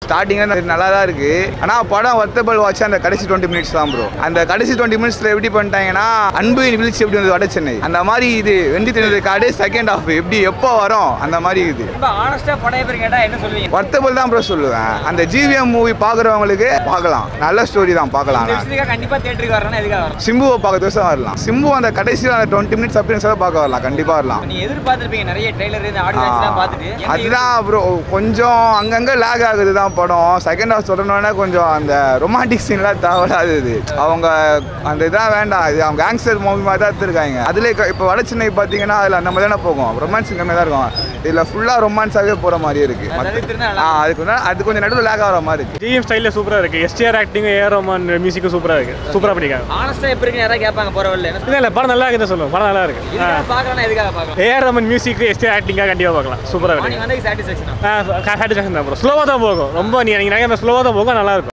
ஸ்டார்டிங்ல நல்லா தான் இருக்கு ஆனா படம் ஒர்த்தபிள் வாட்ச் அந்த கடைசி டுவெண்ட்டி மினிட்ஸ் தான் ப்ரோ அந்த கடைசி டுவெண்ட்டி மினிட்ஸ்ல எப்படி பண்ணிட்டாங்கன்னா அன்பு வீழ்ச்சி எப்படி வந்து வட சென்னை அந்த மாதிரி இது வெண்டி தெரிஞ்சது காடு செகண்ட் ஹாஃப் எப்படி எப்போ வரும் அந்த மாதிரி இது ரொம்ப ஆனஸ்டா படைய பேர் கேட்டா என்ன சொல்லுவீங்க ஒர்த்தபிள் தான் ப்ரோ சொல்லுவேன் அந்த ஜிவிஎம் மூவி பாக்குறவங்களுக்கு பார்க்கலாம் நல்ல ஸ்டோரி தான் பார்க்கலாம் இந்த விஷயத்துக்காக கண்டிப்பா தேட்டருக்கு வரணும் எதுக்காக வரணும் சிம்புவை பார்க்கறது தான் வரலாம் சிம்பு அந்த கடைசியில் அந்த டுவெண்ட்டி மினிட்ஸ் அப்பியன்ஸாக பார்க்க வரலாம் கண்டிப்பாக வரலாம் நீங்க எதிர்பார்த்திருப்பீங்க நிறைய ட்ரெய்லர் இந்த ஆடியோ தான் பார்த்துட்டு எந்த அதுதான் ப்ரோ கொஞ்சம் அங்கங்கே லேக் ஆகுது தான் படம் செகண்ட் ஹாஃப் தொடர்னோடனே கொஞ்சம் அந்த ரொமான்டிக் சீன்லாம் தேவையில்லாதது அவங்க அந்த இதான் வேண்டாம் இது அவங்க கேங்ஸ்டர் மூவி மாதிரி தான் எடுத்துருக்காங்க அதில் இப்போ வட சென்னை பார்த்தீங்கன்னா அதில் அந்த மாதிரி தானே போகும் ரொமான்ஸ் கம்மியாக தான் இருக்கும் இதில் ஃபுல்லாக ரொமான்ஸாகவே போகிற மாதிரியே இருக்குது தவிர்த்திருந்தா ஆ அதுக்கு வந்து அது கொஞ்சம் நடுவில் லேக் ஆகிற மாதிரி இருக்குது ஜிஎம் ஸ்டைலில் சூப்பராக இருக்குது எஸ்டிஆர் ஆக்டிங் ஏஆர் ரோமான் மியூசிக்கும் சூப்பராக இருக்குது சூப்பராக பண்ணிக்காங்க ஆனஸ்டா எப்படி இருக்குன்னு யாராவது கேட்பாங்க போற வழியில என்ன இல்லை இல்லை படம் நல்லா இருக்குன்னு சொல்லுவோம் படம் நல்லா இருக்கு இதுக்காக பார்க்கறேன்னா எதுக்காக பார்க்கலாம் ஏஆர் ரோமன் மியூசிக் எஸ்டிஆர் ஆக்டிங்காக கண்டிப்பாக பார்க்கலாம் சூப்பராக நீங்க இருக்கு வந்து சாட்டிஸ்ஃபேக்ஷன் சாட்டிஸ்ஃபேக்ஷன் தான் ப்ரோ ஸ்லோவாக தான் போகும் ரொம்ப நீங்கள் நீங்கள் ஸ்லோவாக தான் போகும் நல்லா இருக்கும்